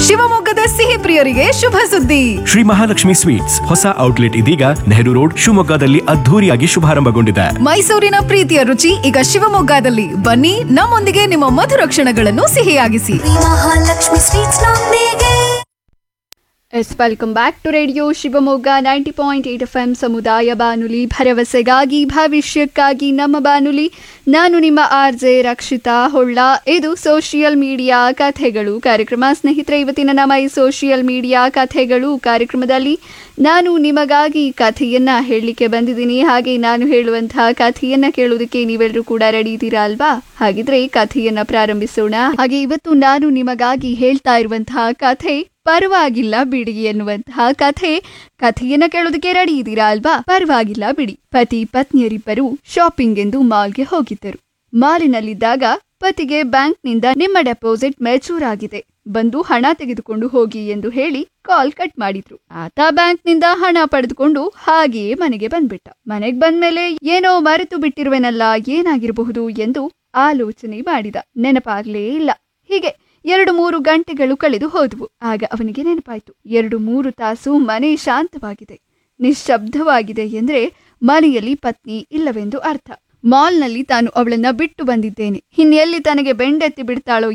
ಶಿವಮೊಗ್ಗದ ಸಿಹಿ ಪ್ರಿಯರಿಗೆ ಶುಭ ಸುದ್ದಿ ಶ್ರೀ ಮಹಾಲಕ್ಷ್ಮಿ ಸ್ವೀಟ್ಸ್ ಹೊಸ ಔಟ್ಲೆಟ್ ಇದೀಗ ನೆಹರು ರೋಡ್ ಶಿವಮೊಗ್ಗದಲ್ಲಿ ಅದ್ಧೂರಿಯಾಗಿ ಶುಭಾರಂಭಗೊಂಡಿದೆ ಮೈಸೂರಿನ ಪ್ರೀತಿಯ ರುಚಿ ಈಗ ಶಿವಮೊಗ್ಗದಲ್ಲಿ ಬನ್ನಿ ನಮ್ಮೊಂದಿಗೆ ನಿಮ್ಮ ಮಧುರ ಕ್ಷಣಗಳನ್ನು ಸಿಹಿಯಾಗಿಸಿ ಮಹಾಲಕ್ಷ್ಮಿ ಸ್ವೀಟ್ಸ್ ನೊಂದಿಗೆ yes welcome back to radio Shivamogga ninety point eight F M ಸಮುದಾಯ ಬಾನುಲಿ ಭರವಸೆಗಾಗಿ ಭವಿಷ್ಯಕ್ಕಾಗಿ ನಮ್ಮ ಬಾನುಲಿ ನಾನು ನಿಮ್ಮ ಆರ್ ಜೆ ರಕ್ಷಿತಾ ಹೊಳ್ಳ ಇದು ಸೋಷಿಯಲ್ ಮೀಡಿಯಾ ಕಥೆಗಳು ಕಾರ್ಯಕ್ರಮ ಸ್ನೇಹಿತರೆ ಇವತ್ತಿನ ನಮ್ಮ ಈ ಸೋಷಿಯಲ್ ಮೀಡಿಯಾ ಕಥೆಗಳು ಕಾರ್ಯಕ್ರಮದಲ್ಲಿ ನಾನು ನಿಮಗಾಗಿ ಕಥೆಯನ್ನ ಹೇಳಲಿಕ್ಕೆ ಬಂದಿದ್ದೀನಿ ಹಾಗೆ ನಾನು ಹೇಳುವಂತಹ ಕಥೆಯನ್ನ ಕೇಳೋದಕ್ಕೆ ನೀವೆಲ್ಲರೂ ಕೂಡ ರೆಡಿ ಇದ್ದೀರಾ ಅಲ್ವಾ ಹಾಗಿದ್ರೆ ಕಥೆಯನ್ನ ಪ್ರಾರಂಭಿಸೋಣ ಹಾಗೆ ಇವತ್ತು ನಾನು ನಿಮಗಾಗಿ ಹೇಳ್ತಾ ಇರುವಂತಹ ಕಥೆ ಪರವಾಗಿಲ್ಲ ಬಿಡಿ ಎನ್ನುವಂತಹ ಕಥೆ ಕಥೆಯನ್ನ ಕೇಳೋದಕ್ಕೆ ರೆಡಿ ಇದ್ದೀರಾ ಅಲ್ವಾ ಪರವಾಗಿಲ್ಲ ಬಿಡಿ ಪತಿ ಪತ್ನಿಯರಿಬ್ಬರು ಶಾಪಿಂಗ್ ಎಂದು ಮಾಲ್ಗೆ ಹೋಗಿದ್ದರು ಮಾಲಿನಲ್ಲಿದ್ದಾಗ ಪತಿಗೆ ಬ್ಯಾಂಕ್ನಿಂದ ನಿಮ್ಮ ಡೆಪಾಸಿಟ್ ಮೆಚೂರ್ ಆಗಿದೆ ಬಂದು ಹಣ ತೆಗೆದುಕೊಂಡು ಹೋಗಿ ಎಂದು ಹೇಳಿ ಕಾಲ್ ಕಟ್ ಮಾಡಿದ್ರು ಆತ ಬ್ಯಾಂಕ್ನಿಂದ ಹಣ ಪಡೆದುಕೊಂಡು ಹಾಗೆಯೇ ಮನೆಗೆ ಬಂದ್ಬಿಟ್ಟ ಮನೆಗ್ ಬಂದ್ಮೇಲೆ ಏನೋ ಮರೆತು ಬಿಟ್ಟಿರುವೆನಲ್ಲ ಏನಾಗಿರಬಹುದು ಎಂದು ಆಲೋಚನೆ ಮಾಡಿದ ನೆನಪಾಗ್ಲೇ ಇಲ್ಲ ಹೀಗೆ ಎರಡು ಮೂರು ಗಂಟೆಗಳು ಕಳೆದು ಹೋದವು ಆಗ ಅವನಿಗೆ ನೆನಪಾಯ್ತು ಎರಡು ಮೂರು ತಾಸು ಮನೆ ಶಾಂತವಾಗಿದೆ ನಿಶ್ಶಬ್ದವಾಗಿದೆ ಎಂದ್ರೆ ಮನೆಯಲ್ಲಿ ಪತ್ನಿ ಇಲ್ಲವೆಂದು ಅರ್ಥ ಮಾಲ್ನಲ್ಲಿ ತಾನು ಅವಳನ್ನ ಬಿಟ್ಟು ಬಂದಿದ್ದೇನೆ ಇನ್ನೆಲ್ಲಿ ತನಗೆ ಬೆಂಡೆತ್ತಿ ಬಿಡ್ತಾಳೋ